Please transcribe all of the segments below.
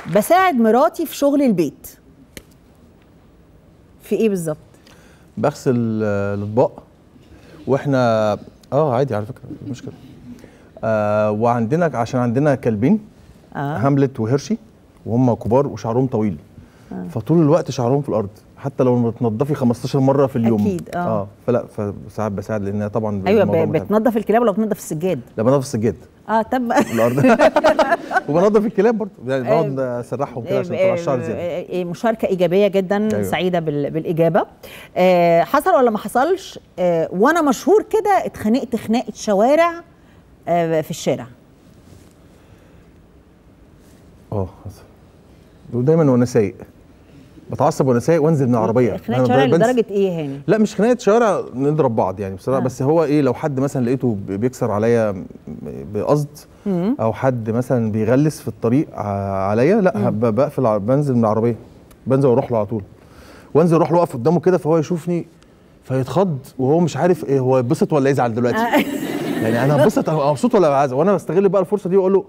بساعد مراتي في شغل البيت في ايه بالظبط بغسل آه، الاطباق واحنا اه عادي على فكره مش مشكله آه وعندنا عشان عندنا كلبين اه هاملت وهيرشي وهم كبار وشعرهم طويل آه. فطول الوقت شعرهم في الارض حتى لو بتنضفي 15 مره في اليوم أكيد، آه. اه فلا فساعات بساعد لان طبعا ايوه الموضوع ب- متعب. بتنظف الكلاب ولا بتنظف السجاد لا بنضف السجاد اه طب الارض وبنضف الكلاب برضه يعني آه، بقعد اسرحهم كده عشان يطلع الشعر زياده آه، مشاركه ايجابيه جدا أيوة. أيوة. سعيده بال- بالاجابه آه، حصل ولا ما حصلش آه، وانا مشهور كده اتخانقت خناقه شوارع آه، في الشارع اه حصل ودايما وانا سايق بتعصب وانا سايق وانزل من العربيه خناقه أنا شوارع بنزل- لدرجه ايه يا هاني لا مش خناقه شوارع نضرب بعض يعني بصراحه آه. بس هو ايه لو حد مثلا لقيته ب- بيكسر عليا بقصد مم. او حد مثلا بيغلس في الطريق ع- عليا لا ب- بقفل ع- بنزل من العربيه بنزل واروح له على طول وانزل اروح له اقف قدامه كده فهو يشوفني فيتخض وهو مش عارف ايه هو يتبسط ولا يزعل دلوقتي آه. يعني انا هتبسط أو مبسوط ولا عايز وانا بستغل بقى الفرصه دي واقول له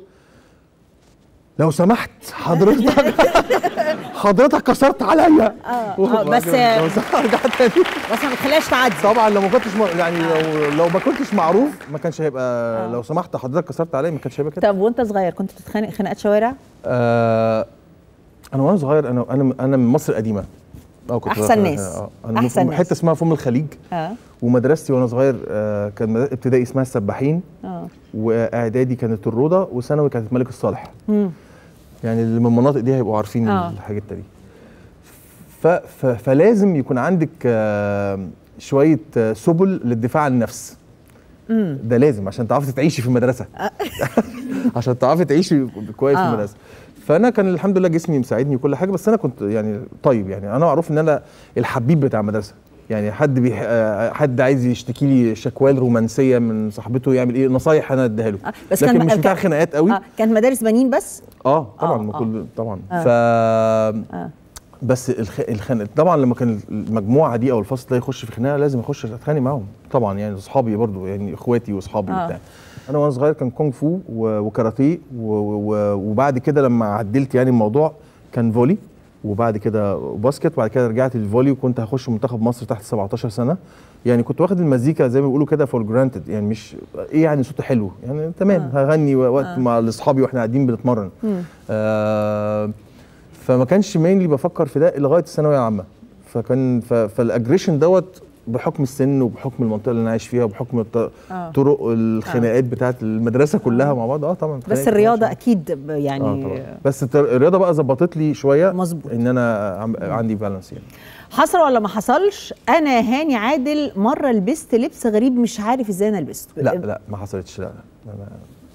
لو سمحت حضرتك حضرتك كسرت عليا آه، بس- لو سمحت ارجع تاني بس ما بتخليهاش تعدي طبعا لو ما كنتش م... يعني لو لو ما كنتش معروف ما كانش هيبقى لو سمحت حضرتك كسرت عليا ما كانش هيبقى كده طب وانت صغير كنت بتتخانق خناقات شوارع آه انا وانا صغير انا انا انا من مصر القديمه اه كنت أحسن بقى- ناس. اه انا أحسن من ناس. حته اسمها فم الخليج اه ومدرستي وانا صغير آه كان مد- ابتدائي اسمها السباحين اه واعدادي كانت الروضه وثانوي كانت الملك الصالح مم. يعني اللي من المناطق دي هيبقوا عارفين آه. الحاجات دي ف... ف... فلازم يكون عندك آه، شويه آه، سبل للدفاع عن النفس مم. ده لازم عشان تعرفي تعيشي في المدرسه عشان تعرفي تعيشي كويس في آه. المدرسه فانا كان الحمد لله جسمي مساعدني وكل حاجه بس انا كنت يعني طيب يعني انا معروف ان انا الحبيب بتاع المدرسه يعني حد بيح... آه، حد عايز يشتكي لي شكوى رومانسيه من صاحبته يعمل ايه نصايح انا اديها له آه، بس لكن كان مش بتاع كان- خناقات قوي اه كانت مدارس بنين بس اه طبعا آه، ما آه. كل طبعا آه. ف آه. بس الخ... الخناق طبعا لما كان المجموعه دي او الفصل ده يخش في خناقه لازم اخش اتخانق معاهم طبعا يعني اصحابي برضو يعني اخواتي واصحابي آه. وبتاع انا وانا صغير كان كونغ فو و... وكاراتيه و... و... وبعد كده لما عدلت يعني الموضوع كان فولي وبعد كده باسكت وبعد كده رجعت للفولي وكنت هخش منتخب مصر تحت 17 سنه يعني كنت واخد المزيكا زي ما بيقولوا كده فور جرانتد يعني مش ايه يعني صوتي حلو يعني تمام آه. هغني وقت آه. مع اصحابي واحنا قاعدين بنتمرن مم. آه فما كانش مينلي بفكر في ده لغايه الثانويه العامه فكان ف- فالاجريشن دوت بحكم السن وبحكم المنطقه اللي انا عايش فيها وبحكم الط- آه. طرق الخناقات بتاعت المدرسه كلها مع بعض اه طبعا بس خناقات الرياضه طبعاً. اكيد ب- اه يعني طبعا بس الت- الرياضه بقى ظبطت لي شويه مظبوط. ان انا عم- عندي بالانس يعني حصل ولا ما حصلش انا هاني عادل مره لبست لبس غريب مش عارف ازاي انا لبسته لا لا ما حصلتش لا لا أنا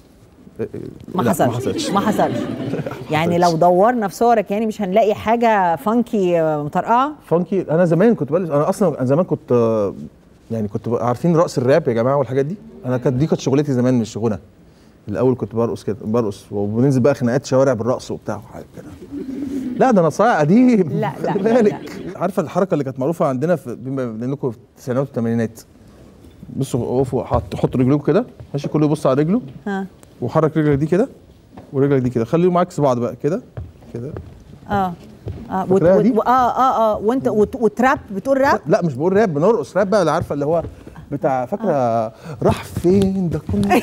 ما لا، حصلش ما حصلش ما حصلش يعني لو دورنا في صورك يعني مش هنلاقي حاجه فانكي آه، مطرقعه فانكي انا زمان كنت بلبس انا اصلا انا زمان كنت آه، يعني كنت بقى- عارفين رقص الراب يا جماعه والحاجات دي انا كانت دي كانت شغلتي زمان مش غنى الاول كنت برقص كده برقص وبننزل بقى خناقات شوارع بالرقص وبتاع وحاجات كده لا ده انا صايع قديم لا، لا، خلي لا، بالك عارفه الحركه اللي كانت معروفه عندنا في بما انكم في التسعينات والثمانينات بصوا وقفوا حط حطوا رجلكم كده ماشي كله يبص على رجله ها وحرك رجلك دي كده ورجلك دي كده خليهم عكس بعض بقى كده كده اه اه وت- فاكراها وت- دي؟ اه اه اه وانت وت- وتراب بتقول راب لا مش بقول راب بنرقص راب بقى اللي عارفه اللي هو بتاع فاكره راح فين ده كله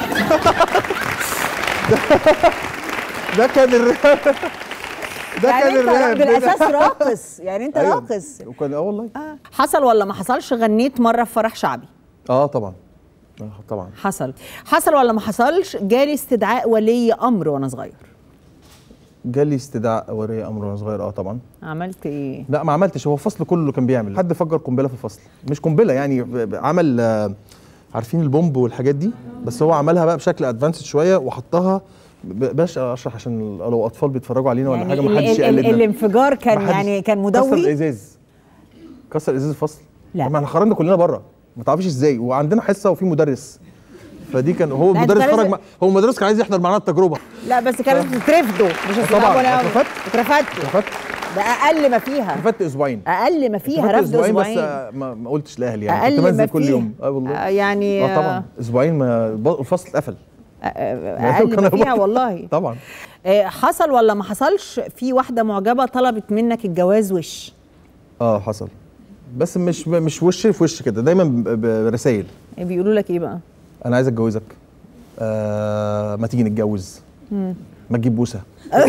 ده كان الراب ده يعني كان انت الراب بالاساس راقص يعني انت أيوة. راقص وكان اه والله آه. حصل ولا ما حصلش غنيت مره في فرح شعبي اه طبعا آه طبعا حصل حصل ولا ما حصلش جالي استدعاء ولي امر وانا صغير جالي استدعاء ولي امر وانا صغير اه طبعا عملت ايه لا ما عملتش هو الفصل كله كان بيعمل حد فجر قنبله في الفصل مش قنبله يعني ب- ب- عمل آه، عارفين البومب والحاجات دي بس هو عملها بقى بشكل ادفانسد شويه وحطها ب- بلاش اشرح عشان لو اطفال بيتفرجوا علينا ولا يعني حاجه ال- ما حدش ال- ال- يقلدنا الانفجار كان ما حدش- يعني كان كسر مدوي الازاز كسر ازاز الفصل لا. طب ما احنا خرجنا كلنا بره ما تعرفيش ازاي وعندنا حصه وفي مدرس فدي كان هو لا، المدرس أنت خرج لازم- مع هو المدرس كان عايز يحضر معانا التجربه لا بس كانوا بتترفدوا مش استدعاء طبعاً، ولا اترفدت. اترفدتوا رفدت ده اقل ما فيها رفدت اسبوعين اقل ما فيها رفدت رفض اسبوعين بس اسبوعين آه، ما, ما قلتش لاهلي يعني اقل كنت ما بنزل كل فيها. يوم اه والله آه، يعني اه طبعا اسبوعين ما الب- الفصل اتقفل اقل ما فيها والله طبعا آه، حصل ولا ما حصلش في واحده معجبه طلبت منك الجواز وش اه حصل بس مش مش وش في وش كده دايما ب- برسايل بيقولوا لك ايه بقى انا عايز اتجوزك آه ما تيجي نتجوز ما تجيب بوسه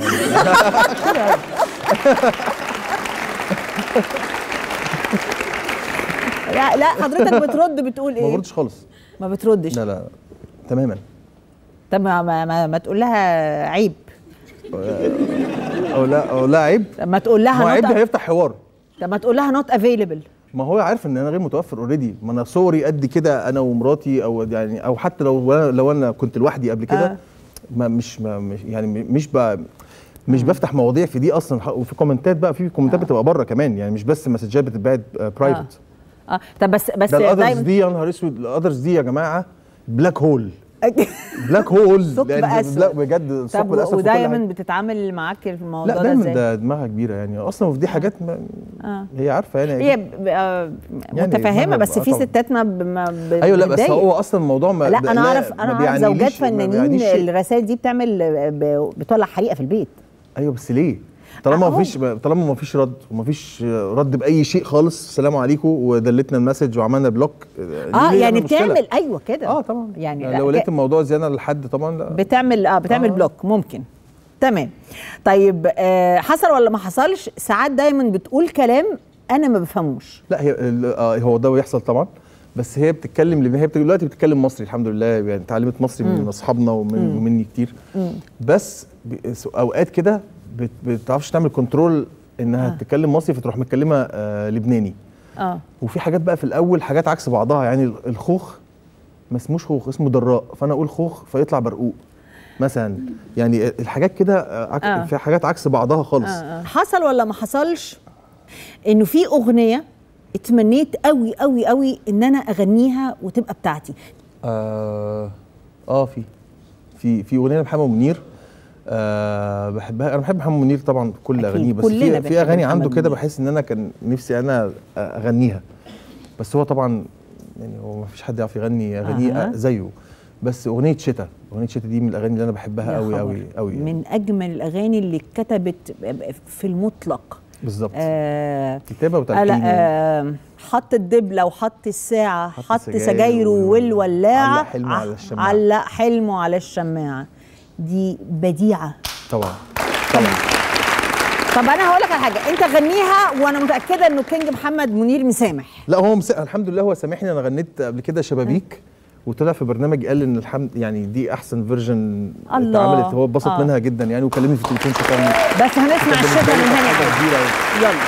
لا لا حضرتك بترد بتقول ما ايه بردش خالص ما بتردش لا لا تماما طب ما, ما, ما, ما تقول لها عيب او لا او لا عيب طب ما تقول ما هو لها عيب ده not هيفتح حوار طب ما تقول لها نوت افيلبل ما هو عارف ان انا غير متوفر اوريدي ما انا صوري قد كده انا ومراتي او يعني او حتى لو أنا لو انا كنت لوحدي قبل كده آه. ما مش ما مش يعني مش ب مش بفتح مواضيع في دي اصلا وفي كومنتات بقى في كومنتات بتبقى بره كمان يعني مش بس مسجات بتتبعت برايفت اه طب بس بس ده الادرز دايما دي يا نهار اسود الادرز دي يا جماعه بلاك هول بلاك هول ثقب لأن أسود. لا بجد ثقب طب الاسود في كل ودايما حاجة. بتتعامل معاك في الموضوع لا ده دايما ازاي؟ ده دماغها كبيره يعني اصلا دي حاجات ما آه. هي عارفه يعني هي ب- آه، يعني متفهمه دماغها بس بقى في طبعا. ستات ما ب- ما ب- ايوه لا بس بتضايق. هو اصلا الموضوع ما لا انا اعرف ما انا اعرف بيعنيليش- زوجات ما فنانين بيعنيش شيء. الرسائل دي بتعمل ب- بتولع حريقه في البيت ايوه بس ليه؟ طالما أهو. ما فيش طالما ما فيش رد وما فيش رد باي شيء خالص السلام عليكم ودلتنا المسج وعملنا بلوك اه ليه يعني نعمل مشكلة؟ بتعمل ايوه كده اه طبعا يعني يعني لا، لو ك- لقيت الموضوع زياده لحد طبعا لا بتعمل اه بتعمل آه. بلوك ممكن تمام طيب آه حصل ولا ما حصلش ساعات دايما بتقول كلام انا ما بفهموش لا هي ال- آه هو ده بيحصل طبعا بس هي بتتكلم لان هي بت- دلوقتي بتتكلم مصري الحمد لله يعني اتعلمت مصري من اصحابنا ومن ومني كتير بس ب- س- اوقات كده بت- بتعرفش تعمل كنترول انها آه. تتكلم مصري فتروح متكلمه آه لبناني اه وفي حاجات بقى في الاول حاجات عكس بعضها يعني ال- الخوخ ما اسموش خوخ اسمه دراء فانا اقول خوخ فيطلع برقوق مثلا يعني الحاجات كده آه، عك... آه. في حاجات عكس بعضها خالص آه. حصل ولا ما حصلش انه في اغنيه اتمنيت قوي قوي قوي ان انا اغنيها وتبقى بتاعتي اه, آه في في في اغنيه لمحمد منير آه بحبها انا بحب محمد منير طبعا كل أكيد، اغانيه بس كلنا في بنحب في اغاني عنده محمد كده منير. بحس ان انا كان نفسي انا اغنيها بس هو طبعا يعني هو ما فيش حد يعرف يغني اغانيه أها. آه زيه بس اغنيه شتاء اغنيه شتاء دي من الاغاني اللي انا بحبها يا قوي خبر. قوي قوي من اجمل الاغاني اللي اتكتبت في المطلق بالظبط آه كتابه آه وتلحين لا يعني. آه حط الدبلة وحط الساعة حط حط سجاير سجايره والولاعة. والولاعة علق حلمه على ع- الشماعة. علق حلمه على الشماعة دي بديعة طبعا طبعا طب أنا هقول لك على حاجة أنت غنيها وأنا متأكدة إنه كينج محمد منير مسامح لا هو مس... الحمد لله هو سامحني انا غنيت قبل كده شبابيك وطلع في برنامج قال ان الحمد يعني دي احسن فيرجن الله. اتعملت هو اتبسط آه. منها جدا يعني وكلمني في التليفون شكرا بس هنسمع الشتا من هنا حاجه كبيره أوي. يلا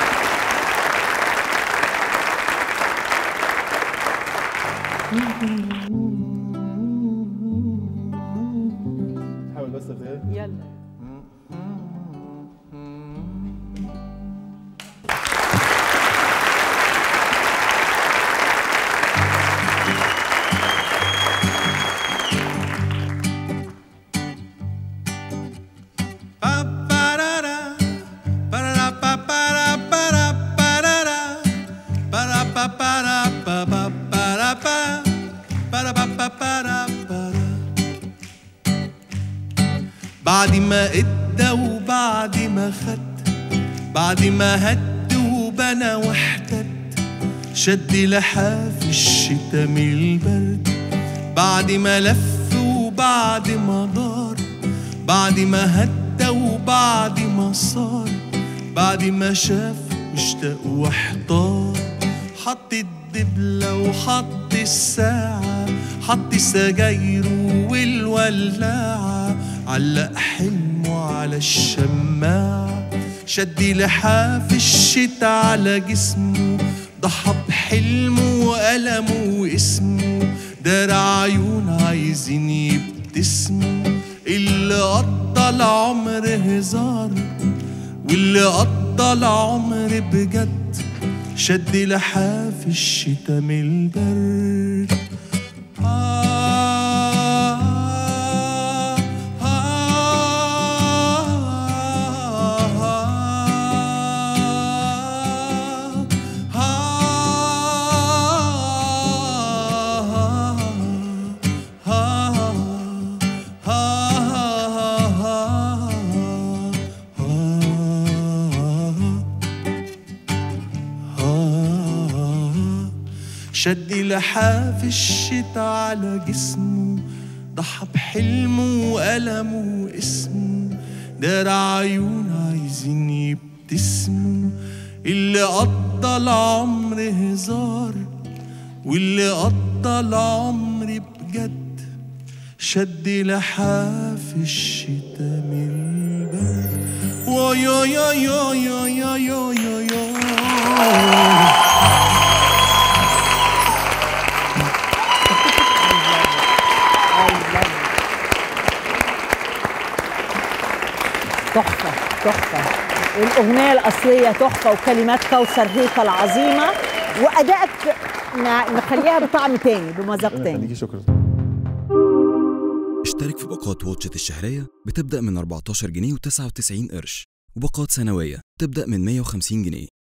حاول بس ابتدي يلا بعد ما ادى وبعد ما خد بعد ما هد وبنى واحتد شد لحاف الشتا من البرد بعد ما لف وبعد ما دار بعد ما هدى وبعد ما صار بعد ما شاف واشتاق واحتار حط الدبلة وحط الساعة حط سجايره والولاعة علق حلمه على الشماعة شد لحاف الشتا على جسمه ضحى بحلمه وألمه واسمه دار عيون عايزين يبتسموا اللي قضى العمر هزار واللي قضى العمر بجد شد لحاف الشتا من البرد آه آه آه آه آه شد لحاف الشتا على جسمه ضحى بحلمه وألمه واسمه دار عيون عايزين يبتسموا اللي قضى العمر هزار واللي قضى العمر بجد شد لحاف الشتا من البرد ويا يا يا يا يا يا يا يا تحفه تحفه الاغنيه الاصليه تحفه وكلمات كوثر هيكل عظيمه وادائك مع- مخليها بطعم تاني بمذاق تاني خليكي شكرا اشترك في باقات واتشت الشهرية بتبدأ من 14 جنيه و99 قرش وباقات سنوية تبدأ من 150 جنيه